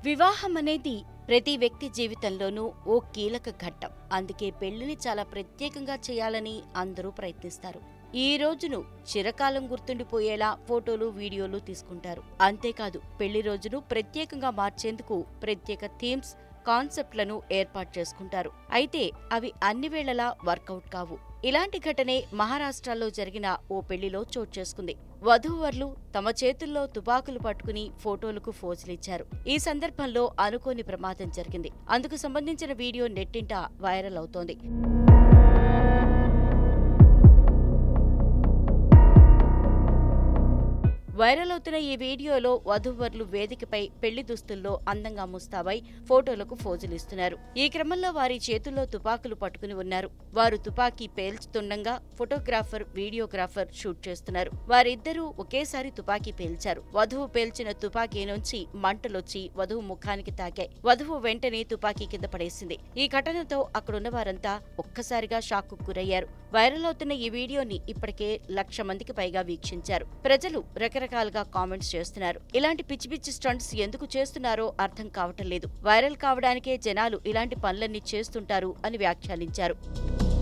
వివాహం అనేది ప్రతి వ్యక్తి జీవితంలోనూ ఓ కీలక ఘట్టం అందుకే పెళ్లిని చాలా ప్రత్యేకంగా చేయాలని అందరూ ప్రయత్నిస్తారు ఈ రోజును చిరకాలం గుర్తుండిపోయేలా ఫోటోలు వీడియోలు తీసుకుంటారు అంతేకాదు పెళ్లి రోజును ప్రత్యేకంగా మార్చేందుకు ప్రత్యేక థీమ్స్ కాన్సెప్ట్లను ఏర్పాటు చేసుకుంటారు అయితే అవి అన్ని వేళలా వర్కౌట్ కావు ఇలాంటి ఘటనే మహారాష్ట్రలో జరిగిన ఓ పెళ్లిలో చోటు చేసుకుంది వధూవరులు తమ చేతుల్లో తుపాకులు పట్టుకుని ఫోటోలకు ఫోజులిచ్చారు ఈ సందర్భంలో అనుకోని ప్రమాదం జరిగింది అందుకు సంబంధించిన వీడియో నెట్టింట వైరల్ అవుతోంది వైరల్ అవుతున్న ఈ వీడియోలో వధూవరులు వేదికపై పెళ్లి దుస్తుల్లో అందంగా ముస్తాబై ఫోటోలకు ఫోజులిస్తున్నారు ఈ క్రమంలో వారి చేతుల్లో తుపాకులు పట్టుకుని ఉన్నారు వారు తుపాకీ పేల్చుతుండగా ఫోటోగ్రాఫర్ వీడియోగ్రాఫర్ షూట్ చేస్తున్నారు వారిద్దరూ ఒకేసారి తుపాకీ పేల్చారు వధువు పేల్చిన తుపాకీ నుంచి మంటలొచ్చి వధువు ముఖానికి తాకాయి వధువు వెంటనే తుపాకీ కింద పడేసింది ఈ ఘటనతో అక్కడున్న వారంతా ఒక్కసారిగా షాక్కు గురయ్యారు వైరల్ అవుతున్న ఈ వీడియోని ఇప్పటికే లక్ష మందికి పైగా వీక్షించారు ప్రజలు రకరకాలుగా కామెంట్స్ చేస్తున్నారు ఇలాంటి పిచ్చి పిచ్చి స్టంట్స్ ఎందుకు చేస్తున్నారో అర్థం కావటం లేదు వైరల్ కావడానికే జనాలు ఇలాంటి పనులన్నీ చేస్తుంటారు అని వ్యాఖ్యానించారు